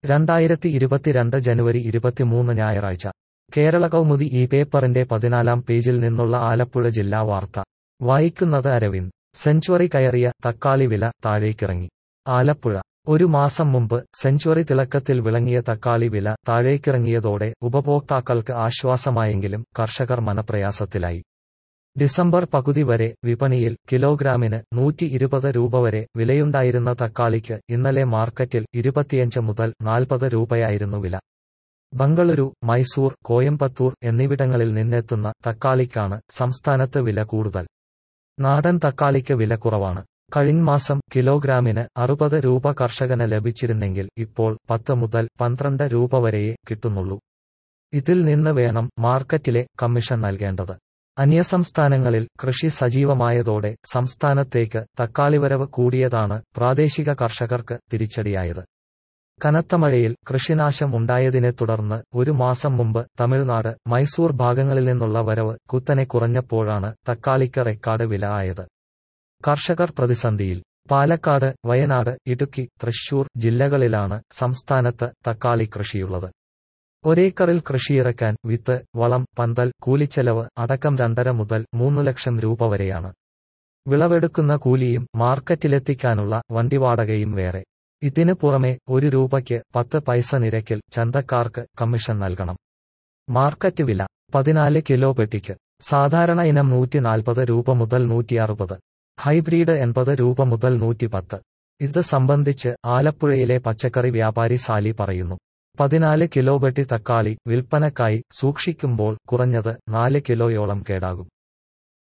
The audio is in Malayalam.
രണ്ടായിരത്തി ഇരുപത്തിരണ്ട് ജനുവരി ഇരുപത്തിമൂന്ന് ഞായറാഴ്ച കേരള കൗമുദി ഈ പേപ്പറിന്റെ പതിനാലാം പേജിൽ നിന്നുള്ള ആലപ്പുഴ ജില്ലാ വാർത്ത വായിക്കുന്നത് അരവിന്ദ് സെഞ്ചുറി കയറിയ തക്കാളി വില താഴേക്കിറങ്ങി ആലപ്പുഴ ഒരു മാസം മുമ്പ് സെഞ്ചുറി തിളക്കത്തിൽ വിളങ്ങിയ തക്കാളി വില താഴേക്കിറങ്ങിയതോടെ ഉപഭോക്താക്കൾക്ക് ആശ്വാസമായെങ്കിലും കർഷകർ മനപ്രയാസത്തിലായി ഡിസംബർ പകുതി വരെ വിപണിയിൽ കിലോഗ്രാമിന് നൂറ്റി ഇരുപത് രൂപ വരെ വിലയുണ്ടായിരുന്ന തക്കാളിക്ക് ഇന്നലെ മാർക്കറ്റിൽ ഇരുപത്തിയഞ്ച് മുതൽ നാൽപ്പത് രൂപയായിരുന്നു വില ബംഗളൂരു മൈസൂർ കോയമ്പത്തൂർ എന്നിവിടങ്ങളിൽ നിന്നെത്തുന്ന തക്കാളിക്കാണ് സംസ്ഥാനത്ത് വില കൂടുതൽ നാടൻ തക്കാളിക്ക് വില കുറവാണ് കഴിഞ്ഞ മാസം കിലോഗ്രാമിന് അറുപത് രൂപ കർഷകന് ലഭിച്ചിരുന്നെങ്കിൽ ഇപ്പോൾ പത്ത് മുതൽ പന്ത്രണ്ട് രൂപ വരെയേ കിട്ടുന്നുള്ളൂ ഇതിൽ നിന്ന് വേണം മാർക്കറ്റിലെ കമ്മീഷൻ നൽകേണ്ടത് അന്യസംസ്ഥാനങ്ങളിൽ കൃഷി സജീവമായതോടെ സംസ്ഥാനത്തേക്ക് തക്കാളിവരവ് കൂടിയതാണ് പ്രാദേശിക കർഷകർക്ക് തിരിച്ചടിയായത് കനത്ത മഴയിൽ കൃഷിനാശം ഉണ്ടായതിനെ തുടർന്ന് ഒരു മാസം മുമ്പ് തമിഴ്നാട് മൈസൂർ ഭാഗങ്ങളിൽ നിന്നുള്ള വരവ് കുത്തനെ കുറഞ്ഞപ്പോഴാണ് തക്കാളിക്ക് റെക്കാർഡ് വില ആയത് കർഷകർ പ്രതിസന്ധിയിൽ പാലക്കാട് വയനാട് ഇടുക്കി തൃശൂർ ജില്ലകളിലാണ് സംസ്ഥാനത്ത് തക്കാളി കൃഷിയുള്ളത് ഒരേക്കറിൽ കൃഷിയിറക്കാൻ വിത്ത് വളം പന്തൽ കൂലിച്ചെലവ് അടക്കം രണ്ടര മുതൽ മൂന്ന് ലക്ഷം രൂപ വരെയാണ് വിളവെടുക്കുന്ന കൂലിയും മാർക്കറ്റിലെത്തിക്കാനുള്ള വണ്ടിവാടകയും വേറെ ഇതിന് പുറമെ ഒരു രൂപയ്ക്ക് പത്ത് പൈസ നിരക്കിൽ ചന്തക്കാർക്ക് കമ്മീഷൻ നൽകണം മാർക്കറ്റ് വില പതിനാല് കിലോ പെട്ടിക്ക് സാധാരണ ഇനം നൂറ്റി നാൽപ്പത് രൂപ മുതൽ നൂറ്റി അറുപത് ഹൈബ്രിഡ് എൺപത് രൂപ മുതൽ നൂറ്റി പത്ത് ഇത് സംബന്ധിച്ച് ആലപ്പുഴയിലെ പച്ചക്കറി വ്യാപാരി സാലി പറയുന്നു പതിനാല് കിലോ പെട്ടി തക്കാളി വിൽപ്പനക്കായി സൂക്ഷിക്കുമ്പോൾ കുറഞ്ഞത് നാല് കിലോയോളം കേടാകും